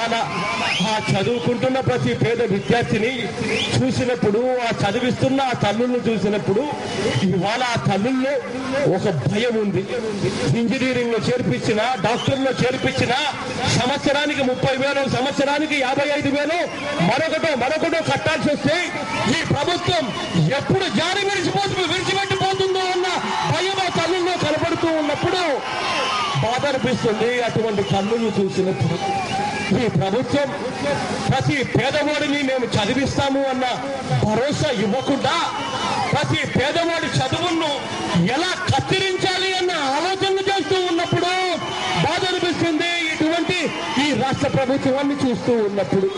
ఇవాళ ఆ చదువుకుంటున్న ప్రతి పేద విద్యార్థిని చూసినప్పుడు ఆ చదివిస్తున్న ఆ తల్లులను చూసినప్పుడు ఇవాళ ఆ తల్లుల్లో ఒక భయం ఉంది ఇంజనీరింగ్ లో చేర్పించిన డాక్టర్ లో చేర్పించిన సంవత్సరానికి ముప్పై వేలు సంవత్సరానికి యాభై ఐదు వేలు మరొకటో మరొకటో కట్టాల్సి వస్తే ఈ ప్రభుత్వం ఎప్పుడు జారి విడిచిపోతు విడిచిపెట్టిపోతుందో అన్న భయం ఆ తల్లుల్లో కనబడుతూ ఉన్నప్పుడు బాధ అనిపిస్తుంది అటువంటి కన్నులు చూసినప్పుడు ఈ ప్రభుత్వం ప్రతి పేదవాడిని మేము చదివిస్తాము అన్న భరోసా ఇవ్వకుండా ప్రతి పేదవాడి చదువులను ఎలా కత్తిరించాలి అన్న ఆలోచనలు చేస్తూ ఉన్నప్పుడు బాధ అనిపిస్తుంది ఇటువంటి ఈ రాష్ట్ర ప్రభుత్వాన్ని చూస్తూ ఉన్నప్పుడు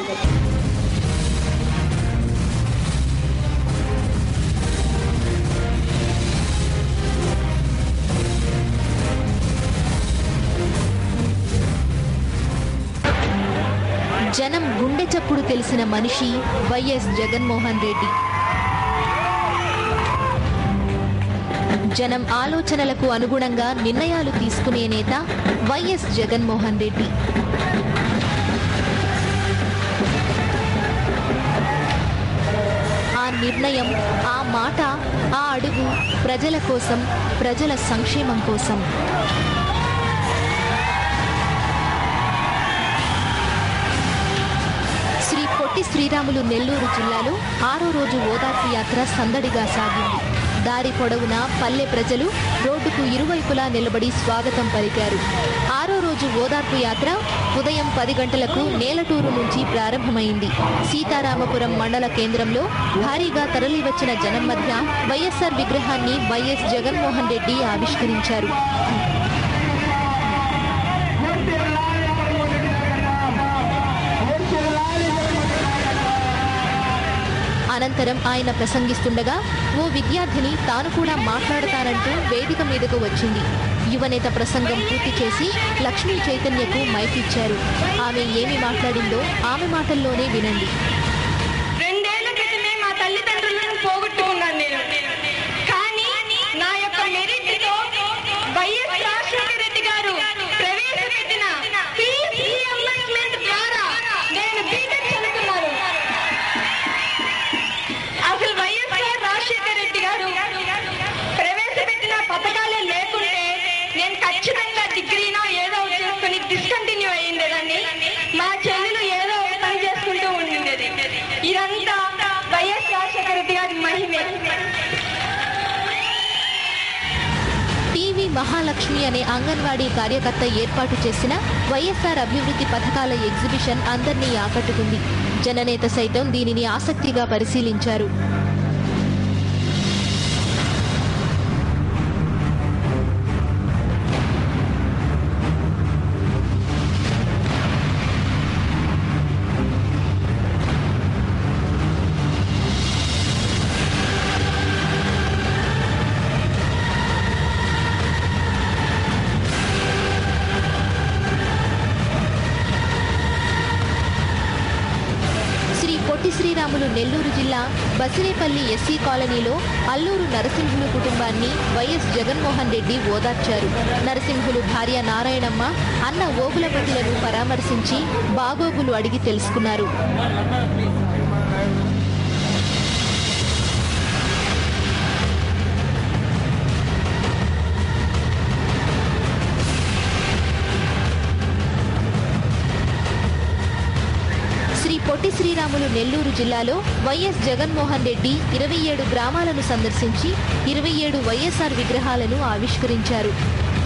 జనం గుండె చప్పుడు తెలిసిన మనిషి వైఎస్ జగన్మోహన్ రెడ్డి జనం ఆలోచనలకు అనుగుణంగా నిర్ణయాలు తీసుకునే నేత వైఎస్ జగన్మోహన్ రెడ్డి ఆ నిర్ణయం ఆ మాట ఆ అడుగు ప్రజల కోసం ప్రజల సంక్షేమం కోసం శ్రీ పొట్టి శ్రీరాములు నెల్లూరు జిల్లాలో ఆరో రోజు ఓదార్పు యాత్ర సందడిగా సాగింది దారి పొడవునా పల్లె ప్రజలు రోడ్డుకు ఇరువైపులా నిలబడి స్వాగతం పలికారు ఆరో రోజు ఓదార్పు యాత్ర ఉదయం పది గంటలకు నేలటూరు నుంచి ప్రారంభమైంది సీతారామపురం మండల కేంద్రంలో భారీగా తరలివచ్చిన జనం మధ్య వైఎస్ఆర్ విగ్రహాన్ని వైఎస్ జగన్మోహన్ రెడ్డి ఆవిష్కరించారు అనంతరం ఆయన ప్రసంగిస్తుండగా ఓ విద్యార్థిని తాను కూడా మాట్లాడతానంటూ వేదిక మీదకు వచ్చింది యువనేత ప్రసంగం పూర్తి చేసి లక్ష్మీ చైతన్యకు మైక్ ఇచ్చారు ఆమె ఏమి మాట్లాడిందో ఆమె మాటల్లోనే వినండి రెండేళ్ల క్రితమే మా తల్లిదండ్రులను పోగొట్టుకున్నాను నేను కానీ నా యొక్క మెరిట్తో వైఎస్ రాజశేఖర రెడ్డి గారు ప్రవేశపెట్టిన ఫీజ్ రీఎంబర్స్మెంట్ ద్వారా నేను బీటెక్ చదువుతున్నాను అసలు వైఎస్ఆర్ రాజశేఖర రెడ్డి గారు ప్రవేశపెట్టిన పథకాలే లేకుంటే నేను ఖచ్చితంగా డిగ్రీనో ఏదో ఒకటి చేసుకుని డిస్కంటిన్యూ అయ్యిండేదాన్ని మా చెల్లెలు ఏదో ఒక పని చేసుకుంటూ ఉండిండేది ఇదంతా వైఎస్ రాజశేఖర రెడ్డి గారి మహిమే టీవీ మహాలక్ష్మి అనే అంగన్వాడీ కార్యకర్త ఏర్పాటు చేసిన వైఎస్ఆర్ అభివృద్ధి పథకాల ఎగ్జిబిషన్ అందరినీ ఆకట్టుకుంది జననేత సైతం దీనిని ఆసక్తిగా పరిశీలించారు శ్రీ పొట్టి శ్రీరాములు నెల్లూరు జిల్లా బసిరేపల్లి ఎస్సీ కాలనీలో అల్లూరు నరసింహులు కుటుంబాన్ని వైఎస్ జగన్మోహన్ రెడ్డి ఓదార్చారు నరసింహులు భార్య నారాయణమ్మ అన్న ఓబులపతిలను పరామర్శించి బాగోగులు అడిగి తెలుసుకున్నారు శ్రీ పొట్టి శ్రీరాములు నెల్లూరు జిల్లాలో వైఎస్ జగన్మోహన్ రెడ్డి ఇరవై ఏడు గ్రామాలను సందర్శించి ఇరవై ఏడు వైఎస్ఆర్ విగ్రహాలను ఆవిష్కరించారు